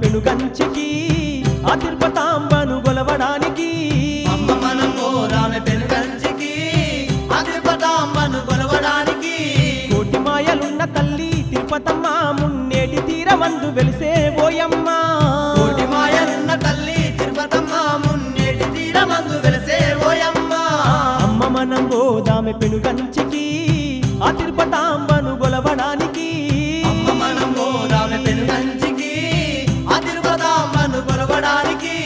పెనుగంచికి ఆ తిరుపతాంబను గొలవడానికి అమ్మ మనం పోదామె పెనుగంచికి అతిపతాంబను కొలవడానికి కోటి మాయలున్న తల్లి తిరుపతమ్మ మున్నేటి తీరమందు వెలిసే ఓయమ్మ కోటి మాయలున్న తల్లి తిరుపతమ్మ మున్నేటి తీరమందు వెలసే ఓయమ్మ అమ్మ మనం గోదామె పెనుగంచికి ఆ తిరుపతాంబను గొలవడానికి అమ్మ మనం పోదామె పెనుగంచికి అతిపతాంబను కొలవడానికి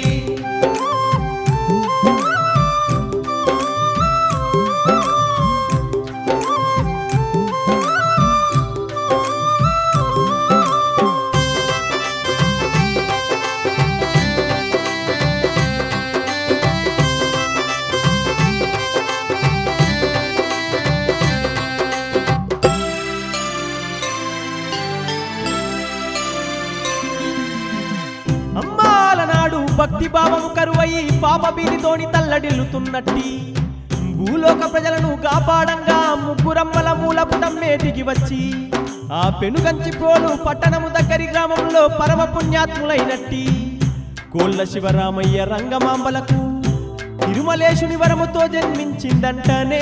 అమ్మాల నాడు భక్తి భావము కరువయి పాప బీదితోని తల్లడిల్లుతున్నట్టి భూలోక ప్రజలను కాపాడంగా ముగ్గురమ్మల మూలపుటమ్మే దిగి వచ్చి ఆ పెనుగంచి ప్రోలు పట్టణము దగ్గరి గ్రామంలో పరమ పుణ్యాత్ములైనట్టి కోళ్ళ శివరామయ్య రంగమాంబలకు తిరుమలేశుని వరముతో జన్మించిందంటనే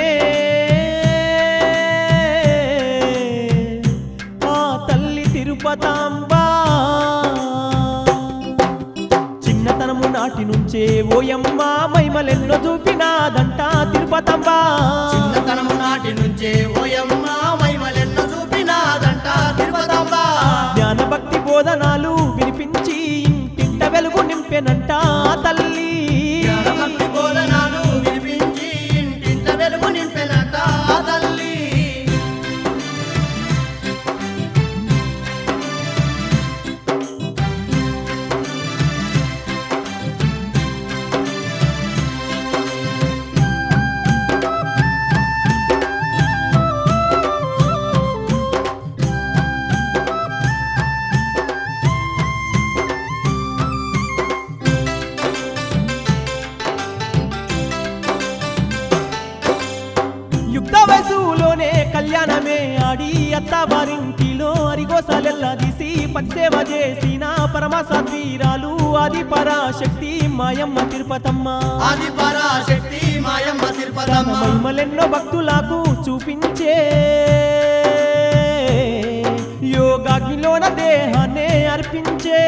ఆ తల్లి తిరుపతాంబా చిన్నతనము నాటి నుంచే ఓయమ్మ మైమలెన్నో చూపినాదంట తిరుపతమ్మ చిన్నతనము నాటి నుంచే ఓయమ్మ మైమలెన్న చూపినాదంట తిరుపతమ్మ జ్ఞాన భక్తి బోధనాలు వినిపించి ఇంటింట వెలుగు నింపెనంట ఆ తల్లి జ్ఞానభక్తి బోధనాలు వినిపించి ఇంటింట వెలుగు నింపెనంట ఆ తల్లి యుక్త వయసులోనే కళ్యాణమే ఆడి అత్తవారింటిలో అరిగోసాలెల్లా తీసి పట్సేవ చేసిన పరమసాత్వీరాలు ఆది పరాశక్తి మాయమ్మ తిరుపతమ్మ ఆది పరాశక్తి మాయమ్మ తన తిరుపతమ్మ మహిమలెన్నో భక్తులకు చూపించే యోగాగ్నిలోన దేహాన్నే అర్పించే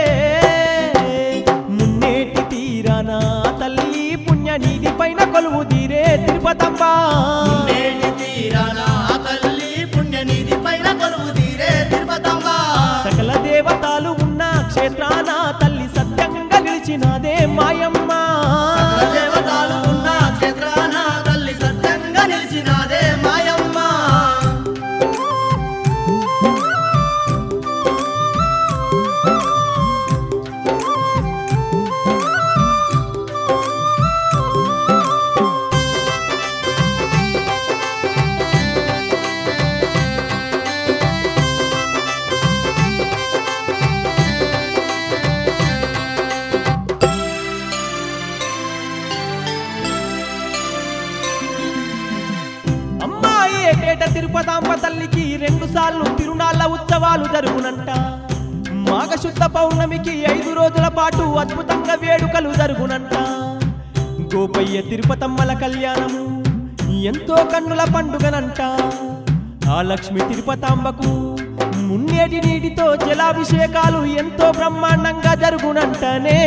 మున్నేటి తీరాన తల్లి పుణ్యనిధి పైన కొలువు తీరే తిరుపతమ్మ నేటి తీరాన ఆ తల్లి పుణ్యనిధి పైన కొలువు తీరే తిరుపతమ్మ సకల దేవతలు ఉన్న క్షేత్రాన తల్లి సత్యంగా నిలిచినదే మాయమ్మ సకల దేవతలు ఉన్న క్షేత్రాన తల్లి సత్యంగా నిలిచినాదే మాయమ్మ అమ్మాయి ఏటేట తిరుపతాంబ తల్లికి రెండు సార్లు తిరునాళ్ళ ఉత్సవాలు జరుగునంట మాఘశుద్ధ పౌర్ణమికి ఐదు రోజుల పాటు అద్భుతంగా వేడుకలు జరుగునంట గోపయ్య తిరుపతమ్మల కళ్యాణము ఎంతో కన్నుల పండుగనంట ఆ లక్ష్మి తిరుపతాంబకు మున్నేటి నీటితో జలాభిషేకాలు ఎంతో బ్రహ్మాండంగా జరుగునంటనే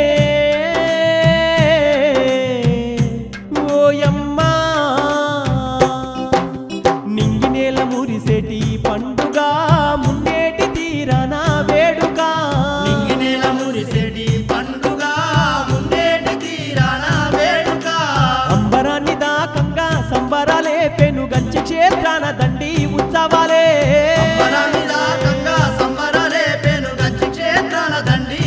ఓయమ్మా నింగి నేల మురిసేటి పండుగ మున్నేటి తీరన వేడుక నింగి నేల మురిసేటి పండుగ ముందేటి తీరాన వేడుక అంబరాన్ని దాకంగా సంబరాలే పెనుగంచి క్షేత్రాన దండి ఉత్సవాలే అంబరాన్ని దాకంగా సంబరాలే పెనుగంచి క్షేత్రాల దండి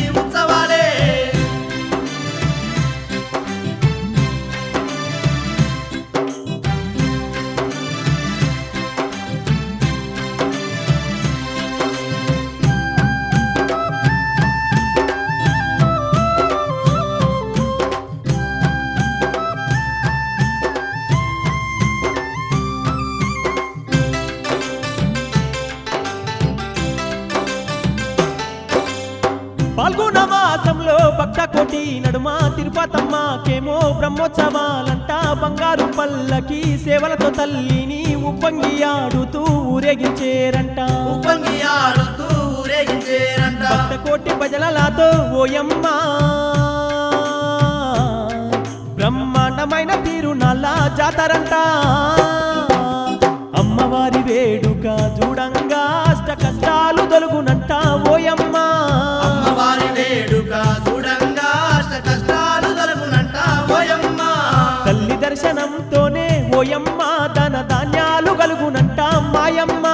పాల్గొన మాసంలో భక్త కోటి నడుమ తిరుపతమ్మకేమో బ్రహ్మోత్సవాలంట బంగారు పల్లకి సేవలతో తల్లిని ఉప్పంగి ఆడుతూ ఊరేగించేరంట ఉప్పంగి ఆడుతూ ఊరేగించేరంట భక్త కోటి ప్రజలలాతో ఓయమ్మ బ్రహ్మాండమైన తీరునల్ల జాతరంట అమ్మవారి వేడుక చూడంగా అష్ట కష్టాలు తొలుగునంట ఓయమ్మ అమ్మవారి వేడుక చూడంగా అష్ట కష్టాలు తలుపునంట ఓయమ్మ తల్లి దర్శనంతోనే ఓయమ్మ ధన ధాన్యాలు కలుగునంట మాయమ్మ